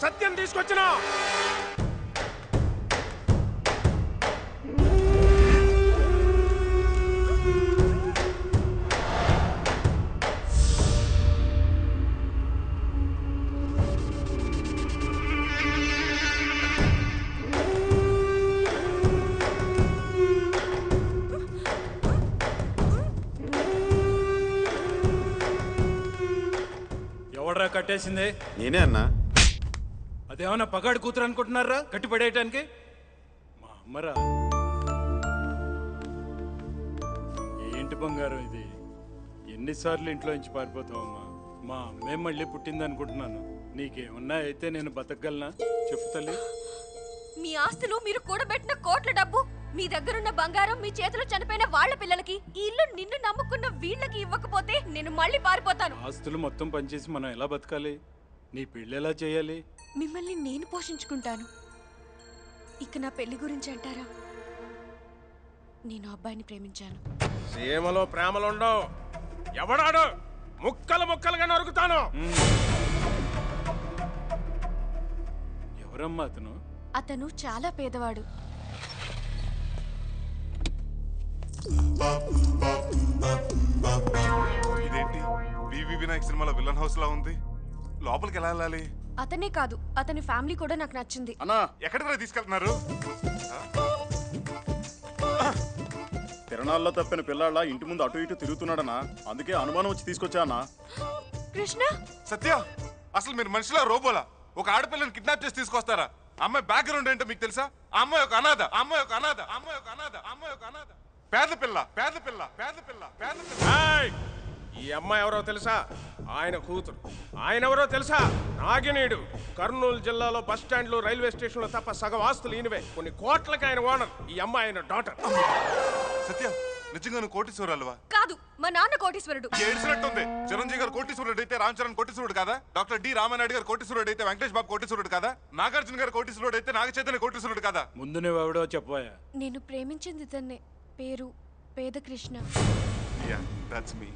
సత్యం తీసుకొచ్చిన ఎవడ్రా కట్టేసింది నేనే అన్నా అదేమన్నా పగాడు కూతురు అనుకుంటున్నారా కట్టి పడేయటానికి మా అమ్మరా ఏంటి బంగారం ఇది ఎన్నిసార్లు ఇంట్లో నుంచి పారిపోతావమ్మా మా అమ్మే మళ్ళీ పుట్టింది అనుకుంటున్నాను నీకేమన్నా అయితే నేను బతకగలనా చెప్పు తల్లి మీ ఆస్తులు మీరు కూడబెట్టిన కోట్ల డబ్బు మీ దగ్గరున్న బంగారం మీ చేతిలో చనిపోయిన వాళ్ళ పిల్లలకి ఈ ఇల్లు నిన్ను నమ్ముకున్న వీళ్ళకి ఇవ్వకపోతే నేను మళ్ళీ పారిపోతాను ఆస్తులు మొత్తం పనిచేసి మనం ఎలా బతకాలి నీ పెళ్ళి ఎలా చేయాలి మిమ్మల్ని నేను పోషించుకుంటాను ఇక నా పెళ్లి గురించి అంటారా నేను ఆ అబ్బాయిని ప్రేమించాను సీమలో ప్రేమలుండవు ఎవడాడు ముక్కలు ముక్కలుగా నరుకుతాను ఎవరమ్మా అతను అతను చాలా పేదవాడు ఇదేంటి వివి వినాయక్ సినిమాలో విలన్ హౌస్ లా ఉంది లోపలికి ఎలా వెళ్ళాలి అతనే కాదు అతని ఫ్యామిలీ కూడా నాకు నచ్చింది అన్నా ఎక్కడికి తీసుకెళ్తున్నారు తిరణాల్లో తప్పిన పిల్లాళ్ళ ఇంటి ముందు అటు ఇటు తిరుగుతున్నాడనా అందుకే అనుమానం వచ్చి తీసుకొచ్చా అన్నా కృష్ణ సత్య అసలు మీరు మనిషిలా రోబోలా ఒక ఆడపిల్లని కిడ్నాప్ చేసి తీసుకొస్తారా అమ్మాయి బ్యాక్గ్రౌండ్ ఏంటో మీకు తెలుసా ఆ అమ్మాయి ఒక అనాథ ఆ అమ్మాయి ఒక అనాథ ఆ అమ్మాయి ఒక అనాథ ఆ అమ్మాయి ఒక అనాథ పేద పిల్ల పేద పిల్ల పేద పిల్ల పేద పిల్ల ఏయ్! ఈ అమ్మాయి ఎవరో తెలుసా ఆయన కూతురు ఆయన ఎవరో తెలుసా నాగినీడు కర్నూలు జిల్లాలో బస్ స్టాండ్లు రైల్వే స్టేషన్లో తప్ప సగం ఆస్తులు ఈయనవే కొన్ని కోట్లకి ఆయన ఓనర్ ఈ అమ్మాయి ఆయన డాటర్ సత్య నిజంగా నువ్వు కోటీశ్వరాలువా కాదు మా నాన్న కోటీశ్వరుడు ఏడ్చినట్టుంది చిరంజీవి గారు కోటీశ్వరుడు అయితే రామ్ చరణ్ కోటీశ్వరుడు కదా డాక్టర్ డి రామానాయుడు గారు కోటీశ్వరుడు అయితే వెంకటేష్ బాబు కోటీశ్వరుడు కదా నాగార్జున గారు కోటీశ్వరుడు అయితే నాగ చైతన్య కోటీశ్వరుడు కదా ముందు నువ్వెవడో చెప్పబోయా నేను ప్రేమించింది ఇతన్నే పేరు పేద కృష్ణ యా దట్స్ మీ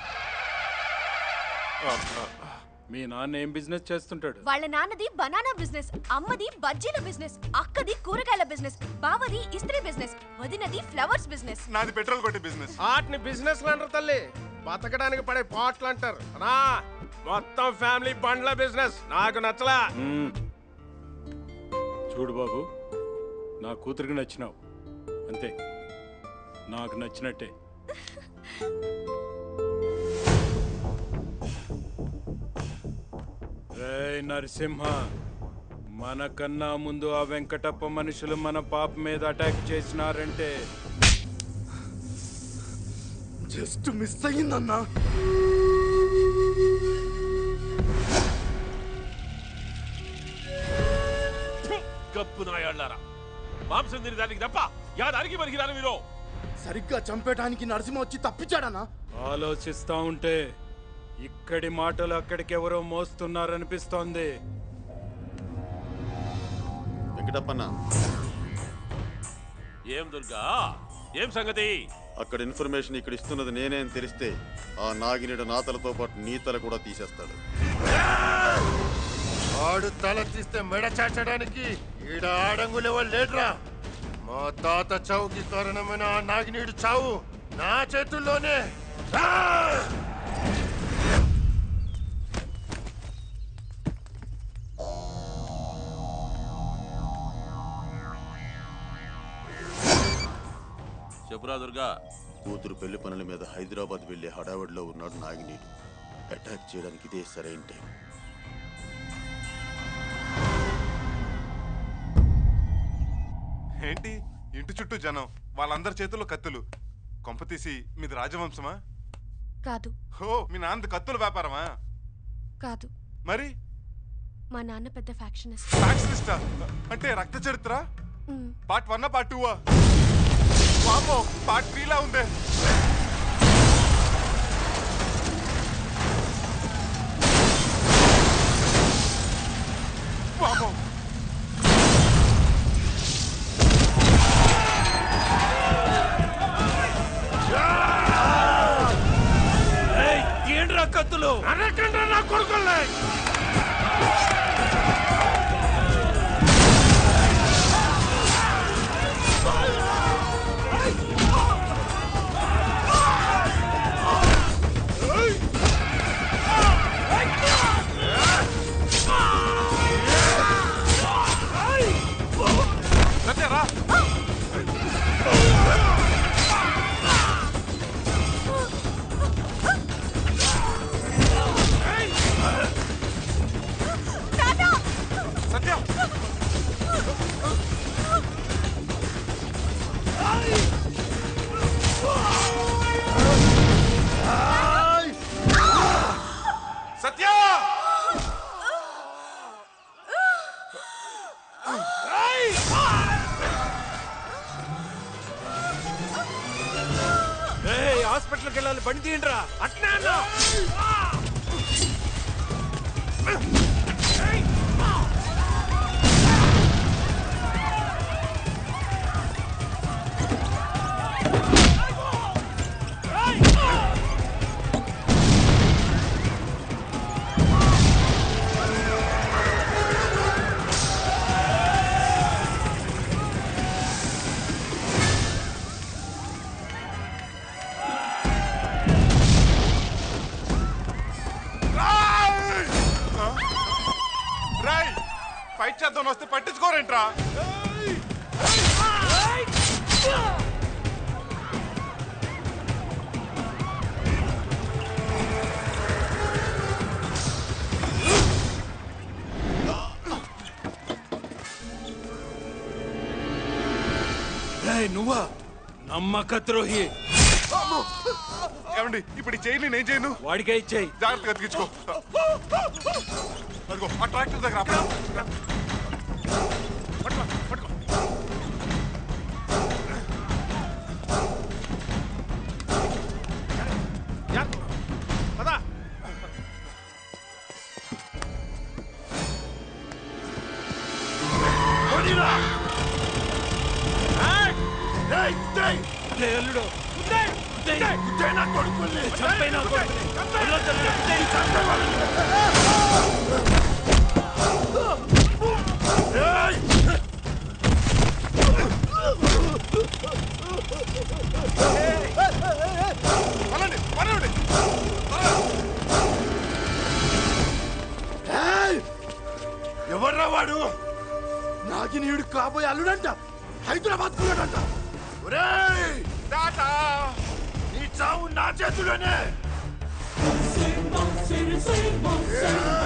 మీ నాన్న ఏం బిజినెస్ చేస్తుంటాడు వాళ్ళ నాన్నది బనానా బిజినెస్ అమ్మది బజ్జీల బిజినెస్ అక్కది కూరగాయల బిజినెస్ బావది ఇస్త్రీ బిజినెస్ వదినది ఫ్లవర్స్ బిజినెస్ నాది పెట్రోల్ కొట్టే బిజినెస్ వాటిని బిజినెస్ అంటారు తల్లి బతకడానికి పడే పాటలు అంటారు అనా మొత్తం ఫ్యామిలీ బండ్ల బిజినెస్ నాకు నచ్చలా మ్మ్. చూడు బాబు నా కూతురికి నచ్చినావు అంతే నాకు నచ్చినట్టే రేయ్ నరసింహ మనకన్నా ముందు ఆ వెంకటప్ప మనుషులు మన పాప మీద అటాక్ చేసినారంటే జస్ట్ మిస్ అయ్యిందన్నా గప్పు నాయాళ్ళారా మాంసం తిని దానికి తప్ప యాదానికి పనికిరాను మీరు సరిగ్గా చంపేయడానికి నరసింహ వచ్చి తప్పించాడన్నా ఆలోచిస్తా ఉంటే ఇక్కడి మాటలు అక్కడికి ఎవరో మోస్తున్నారనిపిస్తోంది వెంకటప్పన్న ఏం దుర్గా ఏం సంగతి అక్కడ ఇన్ఫర్మేషన్ ఇక్కడ ఇస్తున్నది నేనే అని తెలిస్తే ఆ నాగినేడు నాతలతో పాటు నీ తల కూడా తీసేస్తాడు ఆడు తల తీస్తే మెడ చాచడానికి ఈడ ఆడంగులెవరు లేడ్రా మా తాత చావుకి కారణమైన ఆ నాగినీడు చావు నా చేతుల్లోనే రా! చెప్పురా దుర్గా కూతురు పెళ్లి పనుల మీద హైదరాబాద్ వెళ్లే హడావిడిలో ఉన్నాడు నాగినీడు అటాక్ చేయడానికి ఇదే సరైన టైం ఏంటి ఇంటి చుట్టూ జనం వాళ్ళందరి చేతుల్లో కత్తులు కొంప తీసి మీది రాజవంశమా కాదు హో మీ నాన్నది కత్తుల వ్యాపారమా కాదు మరి మా నాన్న పెద్ద ఫ్యాక్షనిస్ట్ ఫ్యాక్షనిస్టా అంటే Rakta Charitra hmm, part one part two వామో పార్ట్ త్రీలా ఉందే వామో ఏంట్రా కత్తులు అనకండ్రా నా కొడుకుల్ని హాస్పిటల్కి వెళ్ళాలి బండి తీయండి రా అట్నే అన్నా రై ఫైట్ చేద్దాం వస్తే పట్టించుకోరేంట్రా రేయ్, నువ్వా నమ్మక ద్రోహి ఏమండి ఇప్పుడు ఈ చైన్ నేను చేయను వాడికే ఇచ్చేయి జాగ్రత్తగా తీర్చుకో అదిగో ఆ ట్రాక్టర్ దగ్గర ఆపు. పట్టుకో, పట్టుకో. జాగ్రత్త. పద. ఏయ్! రేయ్, రేయ్, రేయ్, అల్లుడు గుద్దేయ్! గుద్దేయ్! గుద్దే నా కొడుకుల్ని. చంపేయ్ నా కొడుకుని. వదలొద్దు, గుద్దేయ్. రేయ్, పదండి, పదండి. త్వరగా. రేయ్, ఎవర్రా వాడు నాగినీయుడు కాబోయే అల్లుడంట హైదరాబాద్ కున్నాడంట ఒరేయ్ టాటా నీ చావు నా చేతిలోనే Sing, sing, sing, sing, sing,